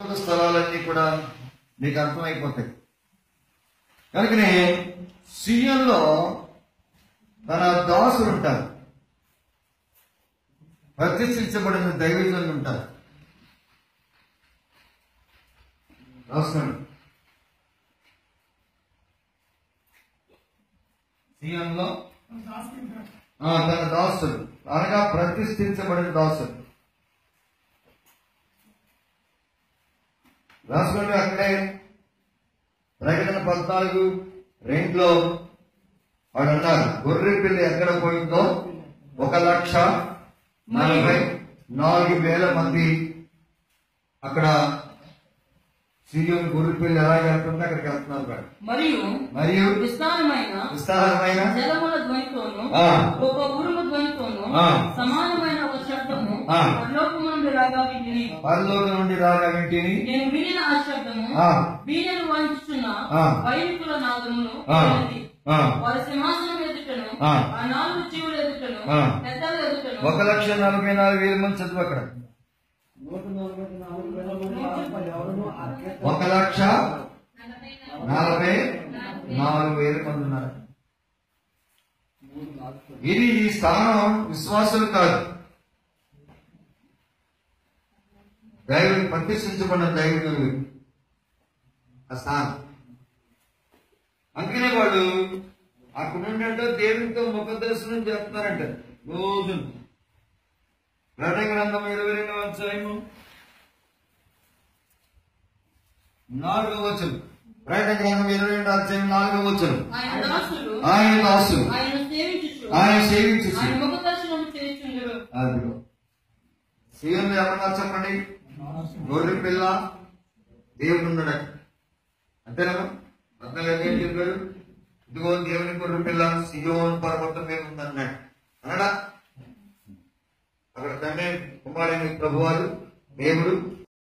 స్థలాలన్నీ కూడా మీకు అర్థమైపోతాయి కనుకనే సియంలో తన దాసులు ఉంటారు ప్రతిష్ఠించబడిన దైవజనులు ఉంటారు రాసుకోండి సియంలో ఆ, తన దాసులు అనగా ప్రతిష్ఠించబడిన దాసులు రాసుకోండి అక్కడే ప్రకటన పద్నాలుగు రెండులో వాడు అన్నారు గొర్రె పిల్ల ఎక్కడ పోయిందో ఒక లక్ష నలభై నాలుగు వేల మంది అక్కడ సీఎం గొర్రె పిల్ల ఎలా వెళ్తుందో అక్కడికి వెళ్తున్నారు వాడు. మరియు మరియు విస్తారమైన విస్తారమైన జలముల ధ్వనితోను ఆ. ఒక ఉరుము ధ్వనితోను ఆ. సమానమైన ఒక శబ్దము ఆ. పరలోకము నుండి రాగా విని పరలోకం నుండి రాగా వింటిని నేను వినిన ఆ శబ్దము ఆ. వీణను వాయించుచున్న ఆ. వైదికుల నాదములు ఆ. వినినది. ఆ. వారి సింహాసనం ఎదుటను ఆ. ఆ నాలుగు జీవుల ఎదుటను ఆ. పెద్దల ఎదుటను ఒక లక్ష నలభై నాలుగు వేల మంది చదువు అక్కడ ఒక లక్ష నలభై నాలుగు వేల మంది ఉన్నారు ఇది ఈ స్థానం విశ్వాసులు కాదు దైవం ప్రతిష్ఠించబడిన దైవులు ఆ స్థానం అందుకనే వాళ్ళు అక్కడ నుండి దేవునితో ముఖ దర్శనం చేస్తున్నారంట రోజు ప్రకటన గ్రంథం ఇరవై రెండవ అధ్యాయము నాలుగవ వచనం ప్రకటన గ్రంథం ఇరవై రెండవ అధ్యాయం నాలుగవ వచనం ఆయన దాసులు ఆయన దాసులు ఆయన సేవించుచు ఆయన సేవించు ఆయన ముఖ దర్శనం చేయుచుండరు అదిగో సీఎంలు ఎవరన్నా చెప్పండి గొర్రె పిల్ల దేవుడు ఉన్నాడు అంతేనా పద్నాలుగు ఏం చెప్పాడు ఇదిగో దేవుని గొర్రె పిల్ల సియోన్ పర్వతం మీద ఉందన్నాడు అన్నాడా అక్కడ తండ్రి కుమారుని ప్రభువారు దేవుడు